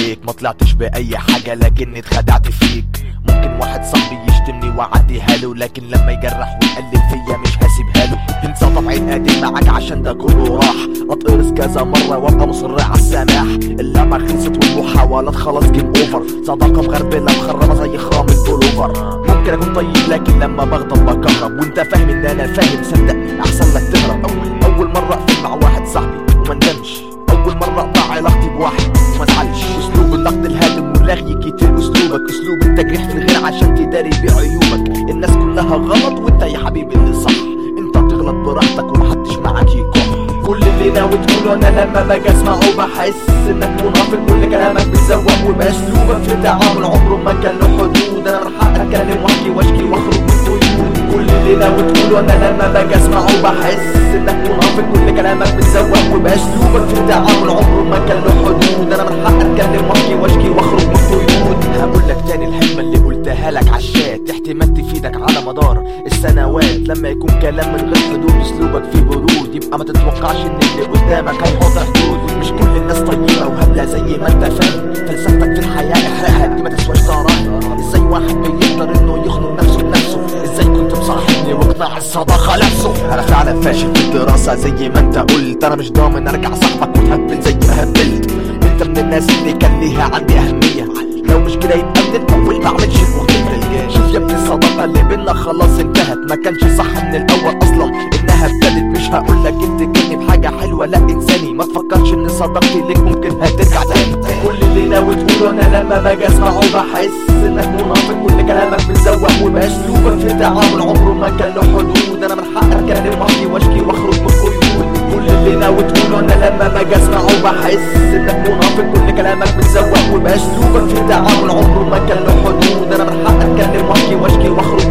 عليك ما طلعتش باي حاجه لكني اتخدعت فيك ممكن واحد صاحبي يشتمني واعديها له لكن لما يجرح ويقلل فيا مش هسيبها له انسى طبعي القديم معاك عشان ده كله راح اتقرص كذا مره وابقى مصر على السماح اللعبه خلصت والمحاولات خلاص جيم اوفر صداقه مغربله مخربه زي خرام البلوفر ممكن اكون طيب لكن لما بغضب بكهرب وانت فاهم ان انا فاهم صدق احسن لك تهرب اول اول مره اقفل مع واحد صاحبي وما ندمش اول مره اقطع علاقتي بواحد وما ازعلش اسلوب النقد الهادم والرغي كتير اسلوبك اسلوب التجريح في الغير عشان تداري بعيوبك الناس كلها غلط وانت يا حبيبي اللي صح انت تغلط براحتك ومحدش معاك يكح كل اللي ناوي تقوله انا لما باجي اسمعه بحس انك منافق كل كلامك بتزوق وباسلوبك في تعامل عمره ما كان له حدود انا من حقي اتكلم واحكي واشكي واخرج من قيود كل اللي ناوي تقوله انا لما باجي اسمعه بحس انك منافق كل كلامك بتزوق وباسلوبك في تعامل عمره ما كان له حدود انا من حقي اتكلم واحكي واشكي واخرج من قيود هقول لك تاني الحكمه اللي قلتها لك عالشات احتمال تفيدك على مدار السنوات لما يكون كلام من غير حدود اسلوبك فيه برود يبقى ما تتوقعش ان اللي قدامك هيحط حدود مش كل الناس طيبه وهبله زي ما انت فاهم فلسفتك في الحياه احرقها دي ما تسواش دراهم ازاي واحد بيقدر انه يخنق نفسه بنفسه ازاي كنت مصاحبني واقناع الصداقه نفسه انا فعلا فاشل في الدراسه زي ما انت قلت انا مش ضامن ارجع صاحبك وتهبل زي ما هبلت انت من الناس اللي كان ليها عندي اهميه لو مش كده يبقى من الاول ما اعملش المختلف شوف يا ابني الصداقه اللي بينا خلاص انتهت ما كانش صح من الاول اصلا انها ابتدت مش هقول لك انت كني بحاجه حلوه لا انساني ما تفكرش ان صداقتي ليك ممكن هترجع تاني كل اللي ناوي تقوله انا لما باجي اسمعه بحس انك منافق كل كلامك بتزوق وباسلوبك في تعامل عمره ما كان له حدود انا من حقي اتكلم واحكي واشكي واخرج من قيود كل اللي ناوي تقوله انا لما باجي اسمعه بحس انك منافق كل كلامك بتزوق وباسلوبك في تعامل عمره ما كان له حدود انا من حقي اتكلم واحكي واشكي واخرج